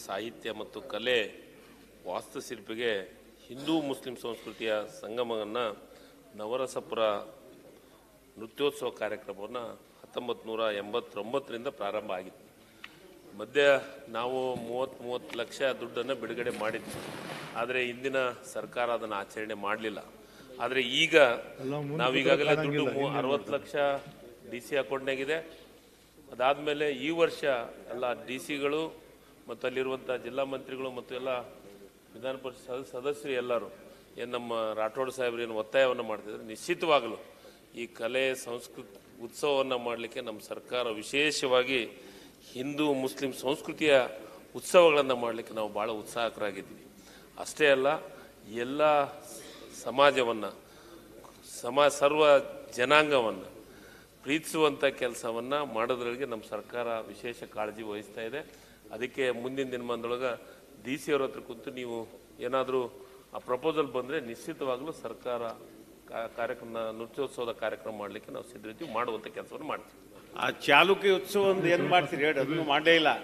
ಸಾಹಿತ್ಯ ಮತ್ತು ಕಲೆ ವಾಸ್ತುಶಿಲ್ಪಿಗೆ ಹಿಂದೂ ಮುಸ್ಲಿಂ ಸಂಸ್ಕೃತಿಯ ಸಂಗಮವನ್ನು ನವರಸಪುರ ನೃತ್ಯೋತ್ಸವ ಕಾರ್ಯಕ್ರಮವನ್ನು ಹತ್ತೊಂಬತ್ತು ನೂರ ಎಂಬತ್ತೊಂಬತ್ತರಿಂದ ಪ್ರಾರಂಭ ಆಗಿತ್ತು ಮಧ್ಯ ನಾವು ಮೂವತ್ತು ಮೂವತ್ತು ಲಕ್ಷ ದುಡ್ಡನ್ನು ಬಿಡುಗಡೆ ಮಾಡಿದ್ವಿ ಆದರೆ ಇಂದಿನ ಸರ್ಕಾರ ಅದನ್ನು ಆಚರಣೆ ಮಾಡಲಿಲ್ಲ ಆದರೆ ಈಗ ನಾವೀಗಾಗಲೇ ದುಡ್ಡು ಮೂ- ಅರವತ್ತು ಲಕ್ಷ ಡಿ ಸಿ ಅಕೌಂಟ್ನಾಗಿದೆ ಅದಾದಮೇಲೆ ಈ ವರ್ಷ ಎಲ್ಲ ಡಿ ಸಿಗಳು ಮತ್ತು ಅಲ್ಲಿರುವಂಥ ಜಿಲ್ಲಾ ಮಂತ್ರಿಗಳು ಮತ್ತು ಎಲ್ಲ ವಿಧಾನ ಪರಿಷತ್ ಸದ- ಸದಸ್ಯರು ಎಲ್ಲರೂ ಏನು ನಮ್ಮ ರಾಠೋಡ್ ಸಾಹೇಬ್ರು ಏನು ಒತ್ತಾಯವನ್ನು ಮಾಡ್ತಿದ್ದಾರೆ ನಿಶ್ಚಿತವಾಗಲು ಈ ಕಲೆ ಸಂಸ್ಕೃತಿ ಉತ್ಸವವನ್ನು ಮಾಡಲಿಕ್ಕೆ ನಮ್ಮ ಸರ್ಕಾರ ವಿಶೇಷವಾಗಿ ಹಿಂದೂ ಮುಸ್ಲಿಂ ಸಂಸ್ಕೃತಿಯ ಉತ್ಸವಗಳನ್ನು ಮಾಡಲಿಕ್ಕೆ ನಾವು ಭಾಳ ಉತ್ಸಾಹಕರಾಗಿದ್ದೀವಿ ಅಷ್ಟೇ ಅಲ್ಲ ಎಲ್ಲ ಸಮಾಜವನ್ನು ಸಮ ಸರ್ವ ಜನಾಂಗವನ್ನು ಪ್ರೀತಿಸುವಂಥ ಕೆಲಸವನ್ನು ಮಾಡೋದ್ರೊಳಗೆ ನಮ್ಮ ಸರ್ಕಾರ ವಿಶೇಷ ಕಾಳಜಿ ವಹಿಸ್ತಾ ಇದೆ ಅದಕ್ಕೆ ಮುಂದಿನ ದಿನಮಾನದೊಳಗೆ ಡಿ ಸಿ ಅವ್ರ ಹತ್ರ ಕುಂತು ನೀವು ಏನಾದರೂ ಆ ಪ್ರಪೋಸಲ್ ಬಂದರೆ ನಿಶ್ಚಿತವಾಗಲೂ ಸರ್ಕಾರ ಕಾ- ಕಾರ್ಯಕ್ರಮ ನೃತ್ಯೋತ್ಸವದ ಕಾರ್ಯಕ್ರಮ ಮಾಡಲಿಕ್ಕೆ ನಾವು ಸಿದ್ಧರಿದ್ದೀವಿ ಮಾಡುವಂಥ ಕೆಲಸವನ್ನು ಮಾಡ್ತೀವಿ ಆ ಚಾಲುಕ್ಯ ಉತ್ಸವ ಒಂದು ಏನು ಮಾಡ್ತೀರಿ ಹೇಳಿ ಅದನ್ನು ಮಾಡಲೇ ಇಲ್ಲ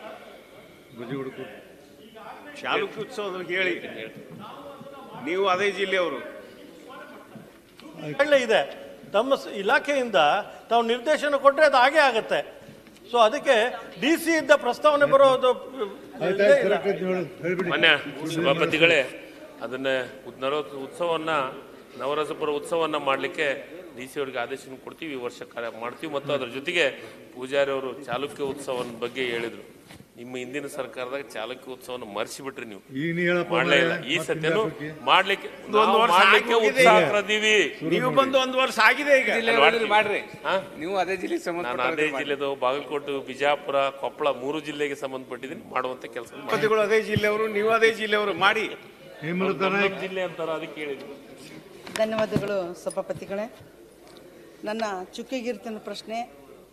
ಚಾಲುಕ್ಯ ಉತ್ಸವ ಅಂದ್ರೆ ಹೇಳಿ ನೀವು ಅದೇ ಜಿಲ್ಲೆಯವರು ಒಳ್ಳೆ ಇದೆ ತಮ್ಮ ಸ- ಇಲಾಖೆಯಿಂದ ತಾವು ನಿರ್ದೇಶನ ಕೊಟ್ಟರೆ ಅದು ಹಾಗೆ ಆಗತ್ತೆ ಸೊ ಅದಕ್ಕೆ ಡಿ ಸಿ ಇಂದ ಪ್ರಸ್ತಾವನೆ ಬರೋದು ಇದೇ ಇಲ್ಲ. ಮಾನ್ಯ ಸಭಾಪತಿಗಳೇ ಅದನ್ನ ನವ ಉತ್ಸವನ್ನ ನವರಸಪುರ ಉತ್ಸವನ್ನ ಮಾಡಲಿಕ್ಕೆ ಡಿ ಸಿ ಅವರಿಗೆ ಆದೇಶ ಕೊಡ್ತೀವಿ ಈ ವರ್ಷ ಕಾರ್ಯ ಮಾಡ್ತೀವಿ ಮತ್ತು ಅದ್ರ ಜೊತೆಗೆ ಪೂಜಾರಿ ಅವರು ಚಾಲುಕ್ಯ ಉತ್ಸವದ ಬಗ್ಗೆ ಹೇಳಿದ್ರು ನಿಮ್ಮ ಹಿಂದಿನ ಸರ್ಕಾರದಾಗ ಚಾಲುಕ್ಯ ಉತ್ಸವನ ಮರೆಸಿಬಿಟ್ರಿ ನೀವು ಈಗ ನೀ ಹೇಳಪ್ಪ ಮಾಡ್ಲೇ ಇಲ್ಲ ಈ ಮತ್ತೆ ಸತ್ಯನು ಇನ್ಯಾಕೆ? ಮಾಡ್ಲಿಕ್ಕೆ ಒಂದು ನಾವು ವರ್ಷ ಮಾಡ್ಲಿಕ್ಕೆ ಆಗಿ ಹೋಗಿದೆ. ಉತ್ಸಾಹಕರದೀವಿ ನೀವು ಬಂದು ಒಂದು ವರ್ಷ ಆಗಿದೆ ಈಗ ಮಾಡ್ತೀವಿ. ಮಾಡ್ರಿ ಹಾ? ನೀವು ಅದೇ ಜಿಲ್ಲೆಗೆ ನಾನು ಅದೇ ಸಂಬಂಧಪಟ್ಟ ಜಿಲ್ಲೆದು ಬಾಗಲಕೋಟೆ ಬಿಜಾಪುರ ಕೊಪ್ಪಳ ಮೂರು ಜಿಲ್ಲೆಗೆ ಸಂಬಂಧಪಟ್ಟಿದ್ದೀನಿ ಮಾಡುವಂತ ಕೆಲಸ ಪತಿಗಳು ಅದೇ ಜಿಲ್ಲೆಯವರು ನೀವು ಅದೇ ಜಿಲ್ಲೆಯವರು ಮಾಡಿ ಹೇಮಲತಾ ನಾಯ್ಕ್ ಜಿಲ್ಲೆ ಅಂತಾರ ಅದಕ್ಕೆ ಹೇಳಿದ್ರು ಧನ್ಯವಾದಗಳು ಸಭಾಪತಿಗಳೇ ನನ್ನ ಚುಕ್ಕಿಗಿರ್ತಿನ ಪ್ರಶ್ನೆ